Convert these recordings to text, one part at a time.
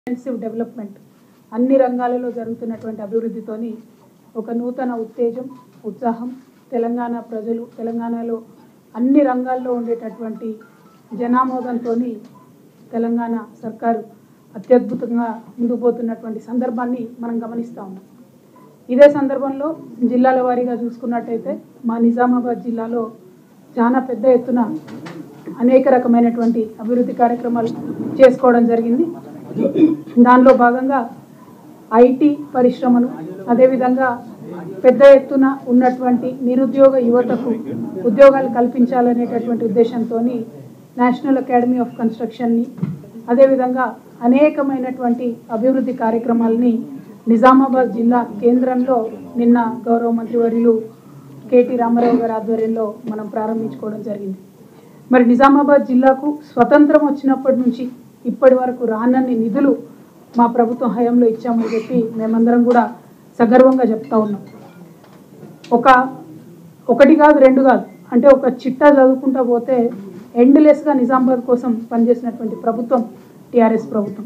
comprehensive development అన్ని రంగాలలో జరుగుతున్నటువంటి అభివృద్ధితోని ఒక నూతన ఉత్తేజం ఉత్సాహం తెలంగాణ ప్రజలు తెలంగాణలో అన్ని రంగాల్లో ఉండేటటువంటి జనామోదంతో తెలంగాణ సర్కారు అత్యద్భుతంగా ముందుకు పోతున్నటువంటి సందర్భాన్ని మనం గమనిస్తూ ఉన్నాం ఇదే సందర్భంలో జిల్లాల వారీగా చూసుకున్నట్టయితే మా నిజామాబాద్ జిల్లాలో చాలా పెద్ద ఎత్తున అనేక రకమైనటువంటి అభివృద్ధి కార్యక్రమాలు చేసుకోవడం జరిగింది దానిలో భాగంగా ఐటీ పరిశ్రమలు అదేవిధంగా పెద్ద ఎత్తున ఉన్నటువంటి నిరుద్యోగ యువతకు ఉద్యోగాలు కల్పించాలనేటటువంటి ఉద్దేశంతో నేషనల్ అకాడమీ ఆఫ్ కన్స్ట్రక్షన్ని అదేవిధంగా అనేకమైనటువంటి అభివృద్ధి కార్యక్రమాలని నిజామాబాద్ జిల్లా కేంద్రంలో నిన్న గౌరవ మంత్రివర్యులు కేటీ రామారావు గారి ఆధ్వర్యంలో మనం ప్రారంభించుకోవడం జరిగింది మరి నిజామాబాద్ జిల్లాకు స్వతంత్రం వచ్చినప్పటి నుంచి ఇప్పటి వరకు రానన్ని నిధులు మా ప్రభుత్వం హయాంలో ఇచ్చామని చెప్పి మేమందరం కూడా సగర్వంగా చెప్తా ఉన్నాం ఒక ఒకటి కాదు రెండు కాదు అంటే ఒక చిట్టా చదువుకుంటా పోతే ఎండ్లెస్గా నిజామాబాద్ కోసం పనిచేసినటువంటి ప్రభుత్వం టీఆర్ఎస్ ప్రభుత్వం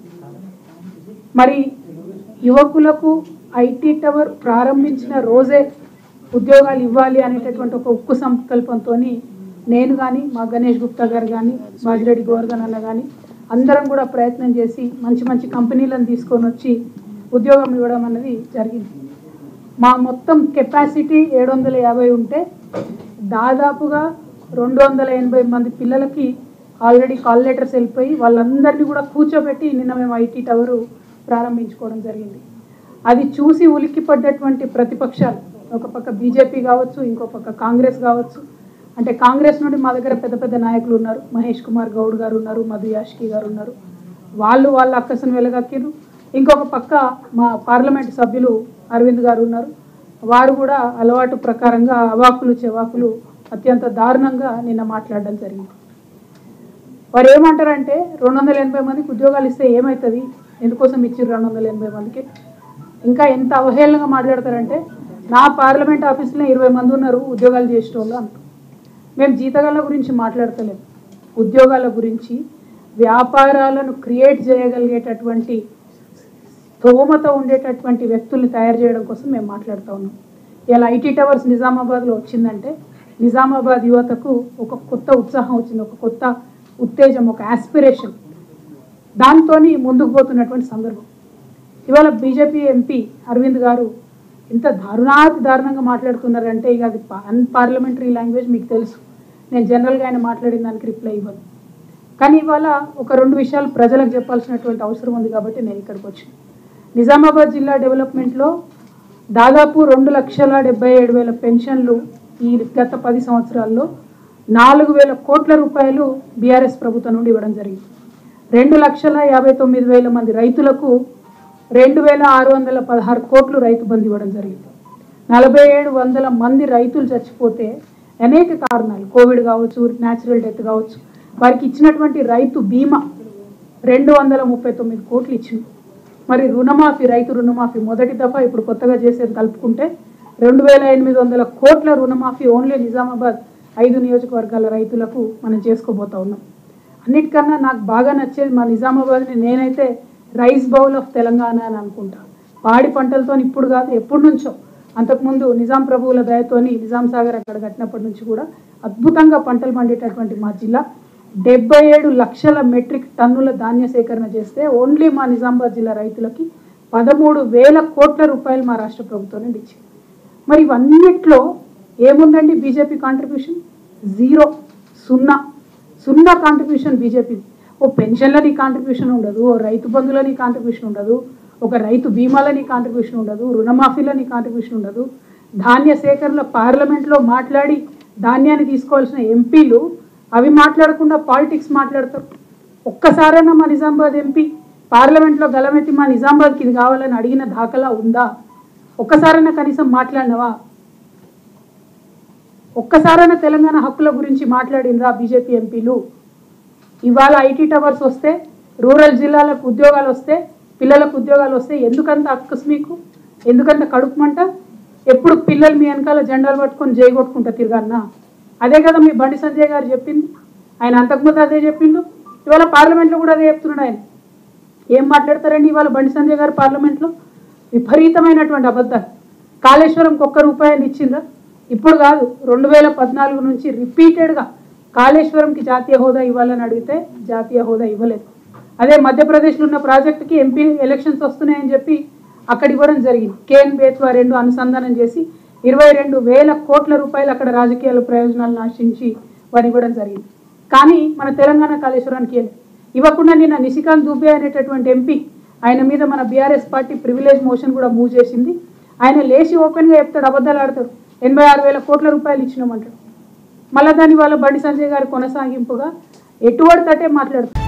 మరి యువకులకు ఐటీ టవర్ ప్రారంభించిన రోజే ఉద్యోగాలు ఇవ్వాలి అనేటటువంటి ఒక ఉక్కు సంకల్పంతో నేను కానీ మా గణేష్ గుప్తా గారు కానీ మాజిరెడ్డి గోవర్ధన్ అన్న కానీ అందరం కూడా ప్రయత్నం చేసి మంచి మంచి కంపెనీలను తీసుకొని వచ్చి ఉద్యోగం ఇవ్వడం అన్నది జరిగింది మా మొత్తం కెపాసిటీ ఏడు వందల యాభై ఉంటే దాదాపుగా రెండు వందల ఎనభై మంది పిల్లలకి ఆల్రెడీ కాల్ లెటర్స్ వెళ్ళిపోయి వాళ్ళందరినీ కూడా కూర్చోబెట్టి నిన్న మేము ఐటీ టవరు ప్రారంభించుకోవడం జరిగింది అది చూసి ఉలిక్కి పడ్డటువంటి ప్రతిపక్షాలు ఒక పక్క బీజేపీ కావచ్చు ఇంకో పక్క కాంగ్రెస్ కావచ్చు అంటే కాంగ్రెస్ నుండి మా దగ్గర పెద్ద పెద్ద నాయకులు ఉన్నారు మహేష్ కుమార్ గౌడ్ గారు ఉన్నారు మధు యాష్కి గారు ఉన్నారు వాళ్ళు వాళ్ళ అక్కసను వెలగక్కిరు ఇంకొక పక్క మా పార్లమెంట్ సభ్యులు అరవింద్ గారు ఉన్నారు వారు కూడా అలవాటు ప్రకారంగా అవాకులు చెవాకులు అత్యంత దారుణంగా నిన్న మాట్లాడడం జరిగింది వారు ఏమంటారంటే రెండు వందల ఎనభై మందికి ఉద్యోగాలు ఇస్తే ఏమవుతుంది ఎందుకోసం ఇచ్చారు రెండు వందల ఎనభై మందికి ఇంకా ఎంత అవహేళనగా మాట్లాడతారంటే నా పార్లమెంట్ ఆఫీస్లో ఇరవై మంది ఉన్నారు ఉద్యోగాలు చేసిన వాళ్ళు అంటారు మేము జీతగాళ్ళ గురించి మాట్లాడతలేము ఉద్యోగాల గురించి వ్యాపారాలను క్రియేట్ చేయగలిగేటటువంటి స్తోమత ఉండేటటువంటి వ్యక్తుల్ని తయారు చేయడం కోసం మేము మాట్లాడుతూ ఉన్నాం ఇలా ఐటీ టవర్స్ నిజామాబాద్లో వచ్చిందంటే నిజామాబాద్ యువతకు ఒక కొత్త ఉత్సాహం వచ్చింది ఒక కొత్త ఉత్తేజం ఒక ఆస్పిరేషన్ దాంతో ముందుకు పోతున్నటువంటి సందర్భం ఇవాళ బీజేపీ ఎంపీ అరవింద్ గారు ఎంత దారుణాతి దారుణంగా మాట్లాడుతున్నారంటే ఇక అది అన్పార్లమెంటరీ లాంగ్వేజ్ మీకు తెలుసు నేను జనరల్గా ఆయన మాట్లాడిన దానికి రిప్లై ఇవ్వను కానీ ఇవాళ ఒక రెండు విషయాలు ప్రజలకు చెప్పాల్సినటువంటి అవసరం ఉంది కాబట్టి నేను ఇక్కడికి వచ్చాను నిజామాబాద్ జిల్లా డెవలప్మెంట్లో దాదాపు రెండు లక్షల డెబ్బై ఏడు వేల పెన్షన్లు ఈ గత పది సంవత్సరాల్లో నాలుగు వేల కోట్ల రూపాయలు బీఆర్ఎస్ ప్రభుత్వం నుండి ఇవ్వడం జరిగింది రెండు లక్షల యాభై తొమ్మిది వేల మంది రైతులకు రెండు వేల ఆరు వందల పదహారు కోట్లు రైతు బంధు ఇవ్వడం జరిగింది నలభై ఏడు వందల మంది రైతులు చచ్చిపోతే అనేక కారణాలు కోవిడ్ కావచ్చు న్యాచురల్ డెత్ కావచ్చు వారికి ఇచ్చినటువంటి రైతు బీమా రెండు వందల ముప్పై తొమ్మిది కోట్లు ఇచ్చింది మరి రుణమాఫీ రైతు రుణమాఫీ మొదటి దఫా ఇప్పుడు కొత్తగా చేసేది కలుపుకుంటే రెండు వేల ఎనిమిది వందల కోట్ల రుణమాఫీ ఓన్లీ నిజామాబాద్ ఐదు నియోజకవర్గాల రైతులకు మనం చేసుకోబోతా ఉన్నాం అన్నిటికన్నా నాకు బాగా నచ్చేది మా నిజామాబాద్ని నేనైతే రైస్ బౌల్ ఆఫ్ తెలంగాణ అని అనుకుంటా పాడి పంటలతో ఇప్పుడు కాదు ఎప్పటి నుంచో అంతకుముందు నిజాం ప్రభువుల దయతోని నిజాం సాగర్ అక్కడ కట్టినప్పటి నుంచి కూడా అద్భుతంగా పంటలు పండేటటువంటి మా జిల్లా డెబ్బై ఏడు లక్షల మెట్రిక్ టన్నుల ధాన్య సేకరణ చేస్తే ఓన్లీ మా నిజామాబాద్ జిల్లా రైతులకి పదమూడు వేల కోట్ల రూపాయలు మా రాష్ట్ర ప్రభుత్వం నుండి ఇచ్చింది మరి ఇవన్నిట్లో ఏముందండి బీజేపీ కాంట్రిబ్యూషన్ జీరో సున్నా సున్నా కాంట్రిబ్యూషన్ బీజేపీ ఓ పెన్షన్ల నీ కాంట్రిబ్యూషన్ ఉండదు ఓ రైతు బంధుల నీ కాంట్రిబ్యూషన్ ఉండదు ఒక రైతు బీమాల నీ కాంట్రిబ్యూషన్ ఉండదు రుణమాఫీల నీ కాంట్రిబ్యూషన్ ఉండదు ధాన్య సేకరణ పార్లమెంట్లో మాట్లాడి ధాన్యాన్ని తీసుకోవాల్సిన ఎంపీలు అవి మాట్లాడకుండా పాలిటిక్స్ మాట్లాడతారు ఒక్కసారైనా మా నిజామాబాద్ ఎంపీ పార్లమెంట్లో గలమెత్తి మా నిజామాబాద్కి ఇది కావాలని అడిగిన దాఖలా ఉందా ఒక్కసారైనా కనీసం మాట్లాడినవా ఒక్కసారైనా తెలంగాణ హక్కుల గురించి మాట్లాడిండ్రా బీజేపీ ఎంపీలు ఇవాళ ఐటీ టవర్స్ వస్తే రూరల్ జిల్లాలకు ఉద్యోగాలు వస్తే పిల్లలకు ఉద్యోగాలు వస్తే ఎందుకంత అక్కస్ మీకు ఎందుకంత కడుపుమంట ఎప్పుడు పిల్లలు మీ వెనకాల జెండాలు పట్టుకొని జై కొట్టుకుంటా తిరగన్నా అదే కదా మీ బండి సంజయ్ గారు చెప్పింది ఆయన అంతకుముందు అదే చెప్పిండు ఇవాళ పార్లమెంట్లో కూడా అదే చెప్తున్నాడు ఆయన ఏం మాట్లాడతారండి ఇవాళ బండి సంజయ్ గారు పార్లమెంట్లో విపరీతమైనటువంటి అబద్ధాలు కాళేశ్వరంకి ఒక్క రూపాయలు ఇచ్చిందా ఇప్పుడు కాదు రెండు వేల పద్నాలుగు నుంచి రిపీటెడ్గా కాళేశ్వరంకి జాతీయ హోదా ఇవ్వాలని అడిగితే జాతీయ హోదా ఇవ్వలేదు అదే మధ్యప్రదేశ్లో ఉన్న ప్రాజెక్టుకి ఎంపీ ఎలక్షన్స్ వస్తున్నాయని చెప్పి అక్కడ ఇవ్వడం జరిగింది కేఎన్ బేత్వా రెండు అనుసంధానం చేసి ఇరవై రెండు వేల కోట్ల రూపాయలు అక్కడ రాజకీయాల ప్రయోజనాలను ఆశించి వారు ఇవ్వడం జరిగింది కానీ మన తెలంగాణ కాళేశ్వరానికి ఇవ్వలేదు ఇవ్వకుండా నిన్న నిశికాంత్ దుబే అనేటటువంటి ఎంపీ ఆయన మీద మన బీఆర్ఎస్ పార్టీ ప్రివిలేజ్ మోషన్ కూడా మూవ్ చేసింది ఆయన లేచి ఓపెన్గా చెప్తాడు అబద్ధాలు ఆడతాడు ఎనభై ఆరు వేల కోట్ల రూపాయలు ఇచ్చినామంటాడు మళ్ళీ దాని వాళ్ళ బండి సంజయ్ గారు కొనసాగింపుగా ఎటువంటి తటే మాట్లాడతారు